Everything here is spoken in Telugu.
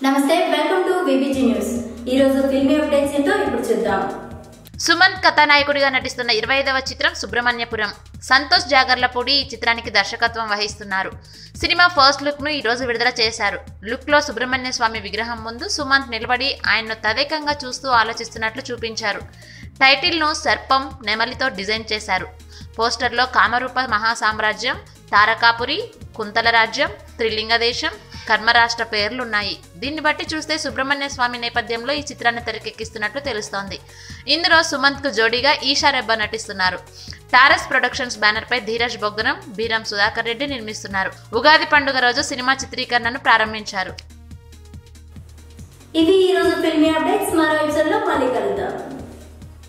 నమస్తే వెల్కమ్ టు విబిజీ న్యూస్ ఈ రోజు ఫిల్మీ అప్డేట్స్ ఏంటో ఇప్పుడు చూద్దాం సుమంత్ కథానాయకుడిగా నటిస్తున్న ఇరవై ఐదవ చిత్రం సుబ్రహ్మణ్యపురం సంతోష్ జాగర్లపూడి ఈ చిత్రానికి దర్శకత్వం వహిస్తున్నారు సినిమా ఫస్ట్ లుక్ ను ఈ రోజు విడుదల చేశారు లుక్ లో సుబ్రహ్మణ్య స్వామి విగ్రహం ముందు సుమంత్ నిలబడి ఆయన్ను తదేకంగా చూస్తూ ఆలోచిస్తున్నట్లు చూపించారు టైటిల్ ను సర్పం నెమలితో డిజైన్ చేశారు పోస్టర్లో కామరూప మహాసామ్రాజ్యం తారకాపురి కుంతల రాజ్యం త్రిలింగ దేశం కర్మరాష్ట్ర పేర్లున్నాయి దీన్ని బట్టి చూస్తే సుబ్రహ్మణ్య స్వామి నేపథ్యంలో ఈ చిత్రాన్ని తెరకెక్కిస్తున్నట్లు తెలుస్తోంది ఇందులో సుమంత్ కు జోడీగా ఈషా రెబ్బా నటిస్తున్నారు టారస్ ప్రొడక్షన్స్ బ్యానర్ పై ధీరజ్ బొగ్గరం బీరం సుధాకర్ రెడ్డి నిర్మిస్తున్నారు ఉగాది పండుగ రోజు సినిమా చిత్రీకరణను ప్రారంభించారు ఇవి ఈ రోజు ఫిల్మీ అప్డేట్స్ మరో ఎపిసోడ్ లో మళ్ళీ కలుద్దాం